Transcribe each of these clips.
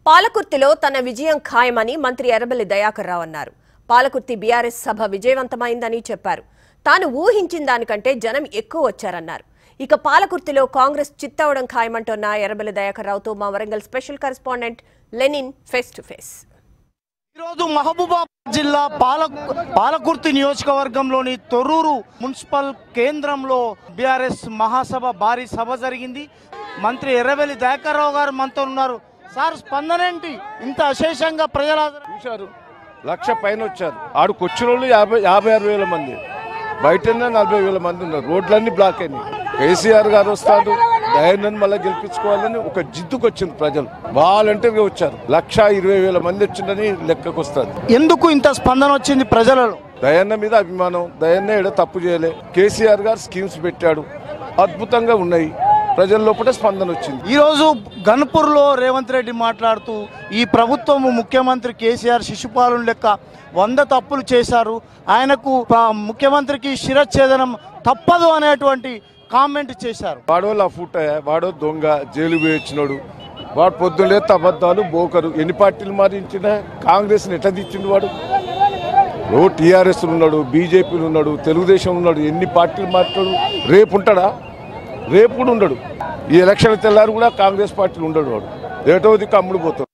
పాలకుర్తిలో తన విజయం ఖాయమని మంత్రి ఎర్రబెల్లి దయాకర్ రావు అన్నారు పాలకుర్తి బీఆర్ఎస్ సభ విజయవంతమైందని చెప్పారు తాను ఊహించిన దానికంటే జనం ఎక్కువ వచ్చారన్నారు ఇక పాలకుర్తిలో కాంగ్రెస్ చిత్తవడం ఖాయమంటున్న ఎర్రబెల్లి దయాకర్ రావుతో మా Warangal special correspondent Lenin face to face ఈరోజు మహబూబాబాద్ జిల్లా పాల పాలకుర్తి నియోజకవర్గంలోని తొర్రూరు మున్సిపల్ కేంద్రంలో బీఆర్ఎస్ మహాసభ భారీ సభ జరిగింది మంత్రి ఎర్రబెల్లి దయాకర్రావు గారు మనతో ఉన్నారు సార్ స్పందన ఏంటి ఇంత అశేషంగా ప్రజల చూశారు లక్ష పైన వచ్చారు ఆడికి వచ్చిన వాళ్ళు యాభై యాభై ఆరు వేల మంది బయటనే నలభై వేల మంది ఉన్నారు రోడ్లన్నీ బ్లాక్ అయినాయి కేసీఆర్ గారు వస్తాడు దయానంద్ మళ్ళీ గెలిపించుకోవాలని ఒక జిద్దుకు వచ్చింది ప్రజలు వాలంటీర్గా వచ్చారు లక్ష ఇరవై వేల మంది వచ్చిందని లెక్కకు వస్తుంది ఎందుకు ఇంత స్పందన వచ్చింది ప్రజలలో దయన్న మీద అభిమానం దయన్న ఏడ తప్పు చేయలే కేసీఆర్ గారు స్కీమ్స్ పెట్టాడు అద్భుతంగా ఉన్నాయి ప్రజల లోపల స్పందన వచ్చింది ఈరోజు గన్పూర్లో రేవంత్ రెడ్డి మాట్లాడుతూ ఈ ప్రభుత్వము ముఖ్యమంత్రి కేసీఆర్ శిశుపాలన లెక్క వంద తప్పులు చేశారు ఆయనకు ప- ముఖ్యమంత్రికి శిరచ్ఛేదనం తప్పదు అనేటువంటి కామెంట్ చేశారు వాడో లఫూట వాడో దొంగ జైలు పోయి వచ్చినాడు వాడు పొద్దులే అబద్ధాలు బోకరు ఎన్ని పార్టీలు మారించినా కాంగ్రెస్ని ఎట్లా తెచ్చిండు వాడు ఓ టీఆర్ఎస్ ఉన్నాడు బీజేపీలు ఉన్నాడు తెలుగుదేశం ఉన్నాడు ఎన్ని పార్టీలు మాట్లాడు రేపు ఉంటాడా రేపు కూడా ఉండడు ఈ ఎలక్షన్ తెల్లారు కూడా కాంగ్రెస్ పార్టీలు ఉండడు వాడు ఏటోది కమ్ముడు పోతాడు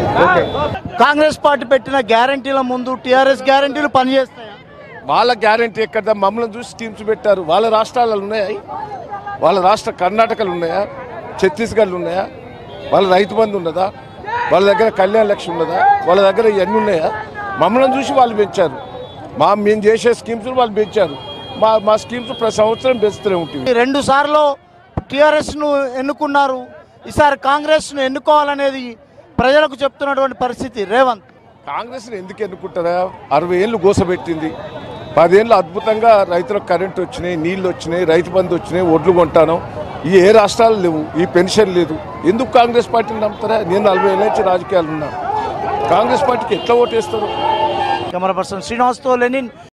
కాంగ్రెస్ పార్టీ పెట్టిన గ్యారంటీల ముందు టీఆర్ఎస్ గ్యారంటీలు పనిచేస్తాయి వాళ్ళ గ్యారంటీ ఎక్కడ మమ్మల్ని చూసి స్కీమ్స్ పెట్టారు వాళ్ళ రాష్ట్రాలలో ఉన్నాయా వాళ్ళ రాష్ట్ర కర్ణాటకలు ఉన్నాయా ఛత్తీస్గఢ్లు ఉన్నాయా వాళ్ళ రైతు బంధు ఉన్నదా వాళ్ళ దగ్గర కళ్యాణ లక్ష్యం ఉన్నదా వాళ్ళ దగ్గర ఇవన్నీ ఉన్నాయా మమ్మల్ని చూసి వాళ్ళు పెంచారు మా మేము చేసే స్కీమ్స్ వాళ్ళు పెంచారు మా మా స్కీమ్స్ ప్రతి సంవత్సరం పెంచుతూనే ఉంటుంది రెండు సార్లు టీఆర్ఎస్ ను ఎన్నుకున్నారు ఈసారి కాంగ్రెస్ ను ఎన్నుకోవాలనేది ప్రజలకు చెప్తున్నటువంటి పరిస్థితి రేవంత్ కాంగ్రెస్ని ఎందుకు ఎన్నుకుంటారా అరవై ఏళ్ళు గోసబెట్టింది పదేళ్ళు అద్భుతంగా రైతులకు కరెంట్ వచ్చినాయి నీళ్లు వచ్చినాయి రైతు బంధు వచ్చినాయి ఒడ్లు కొంటాను ఈ ఏ రాష్ట్రాలు లేవు ఈ పెన్షన్ లేదు ఎందుకు కాంగ్రెస్ పార్టీని నమ్ముతారా నేను నలభై ఏళ్ళ నుంచి రాజకీయాలు ఉన్నా కాంగ్రెస్ పార్టీకి ఎట్లా ఓటేస్తారు కెమెరా పర్సన్ శ్రీనివాస్తో లెనిన్